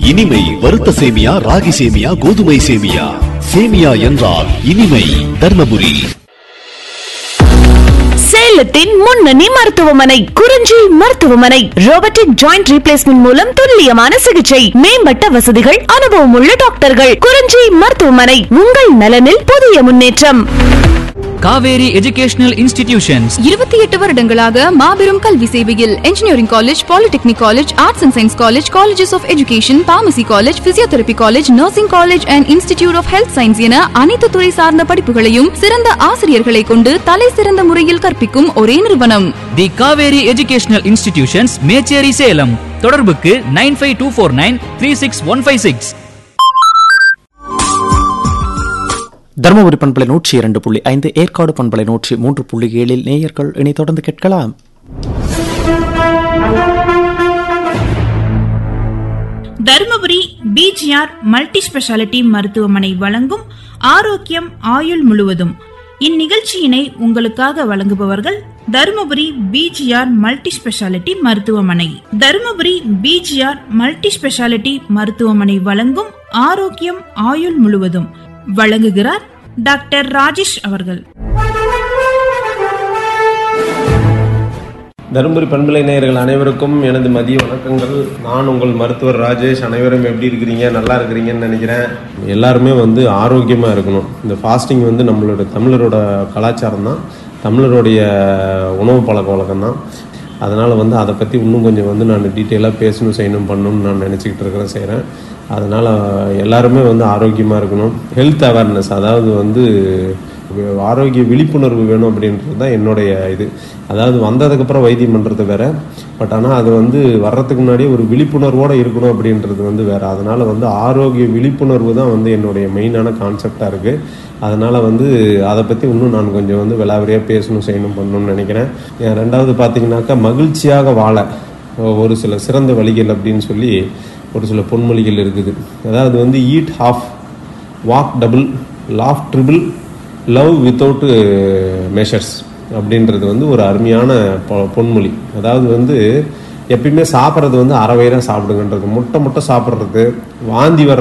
இனிமை வறுத்த சேமியா ராகி சேமியா கோதுமை சேமியா சேமியா என்றால் இனிமை தர்மபுரி சேலத்தின் முன்னணி மருத்துவமனை குறிஞ்சி மருத்துவமனை ரோபோட்டிக் ஜாயிண்ட் ரீப்ளேஸ்மெண்ட் மூலம் துல்லியமான சிகிச்சை மேம்பட்ட வசதிகள் அனுபவம் உள்ள டாக்டர்கள் குறிஞ்சி மருத்துவமனை உங்கள் நலனில் புதிய முன்னேற்றம் காவேரி எஜுகேஷனல் இன்ஸ்டிடியூஷன்ஸ் இருபத்தி எட்டு வருடங்களாக மாபெரும் கல்வி சேவையில் engineering college polytechnic college arts and science college colleges of education pharmacy college physiotherapy college nursing college and institute of health science என அனைத்து துறை சார்ந்த படிப்புகளையும் சிறந்த ஆசிரியர்களை கொண்டு தலை சிறந்த முறையில் கற்பிக்கும் ஒரே நிறுவனம் the Kaveri educational institutions Mecheri Salem தொடர்புக்கு nine five two four nine three six one five six Dharmapuri பண்பலை நூற்றி இரண்டு புள்ளி ஐந்து ஏற்காடு பண்பலை நூற்றி மூன்று புள்ளி ஏழில் நேயர்கள் இனி தொடர்ந்து கேட்கலாம் தருமபுரி பிஜிஆர் மல்டி ஸ்பெஷாலிட்டி மருத்துவமனை வழங்கும் ஆரோக்கியம் ஆயுள் முழுவதும் இந்நிகழ்ச்சியினை உங்களுக்காக வழங்குபவர்கள் தருமபுரி பிஜிஆர் மல்டி ஸ்பெஷாலிட்டி மருத்துவமனை தருமபுரி பிஜிஆர் மல்டி ஸ்பெஷாலிட்டி மருத்துவமனை வழங்கும் ஆரோக்கியம் ஆயுள் முழுவதும் வழங்குகிறார் டாக்டர் ராஜேஷ் அவர்கள் தருமபுரி பண்பலை நேயர்கள் அனைவருக்கும் எனது மதிய வணக்கங்கள் நான் உங்கள் மருத்துவர் ராஜேஷ் அனைவரும் எப்படி இருக்கிறீங்க நல்லா இருக்கிறீங்கன்னு நினைக்கிறேன் எல்லாருமே வந்து ஆரோக்கியமாக இருக்கணும் இந்த ஃபாஸ்டிங் வந்து நம்மளோட தமிழரோட கலாச்சாரம் தான் தமிழருடைய உணவு பழக்க வழக்கம் தான் அதனால் வந்து அதை பற்றி இன்னும் கொஞ்சம் வந்து நான் டீட்டெயிலாக பேசணும் செய்யணும் பண்ணணும்னு நான் நினச்சிக்கிட்டு இருக்கிறேன் செய்கிறேன் அதனால் எல்லாருமே வந்து ஆரோக்கியமாக இருக்கணும் ஹெல்த் அவேர்னஸ் அதாவது வந்து ஆரோக்கிய விழிப்புணர்வு வேணும் அப்படின்றது தான் என்னுடைய இது அதாவது வந்ததுக்கப்புறம் வைத்தியம் பண்ணுறது வேற பட் ஆனால் அது வந்து வர்றதுக்கு முன்னாடியே ஒரு விழிப்புணர்வோடு இருக்கணும் அப்படின்றது வந்து வேற அதனால் வந்து ஆரோக்கிய விழிப்புணர்வு தான் வந்து என்னுடைய மெயினான கான்செப்டாக இருக்குது அதனால் வந்து அதை பற்றி இன்னும் நான் கொஞ்சம் வந்து விளாவரியாக பேசணும் செய்யணும் பண்ணணும்னு நினைக்கிறேன் என் ரெண்டாவது பார்த்தீங்கன்னாக்கா மகிழ்ச்சியாக வாழ ஒரு சில சிறந்த வழிகள் அப்படின்னு சொல்லி ஒரு சில பொன்மொழிகள் இருக்குது அதாவது வந்து eat half walk double laugh triple love without measures அப்படின்றது வந்து ஒரு அருமையான பொ- பொன்மொழி அதாவது வந்து எப்பயுமே சாப்பிட்றது வந்து அரை வயிறாக சாப்பிடுங்கன்றது முட்டை முட்டை சாப்பிட்றது வாந்தி வர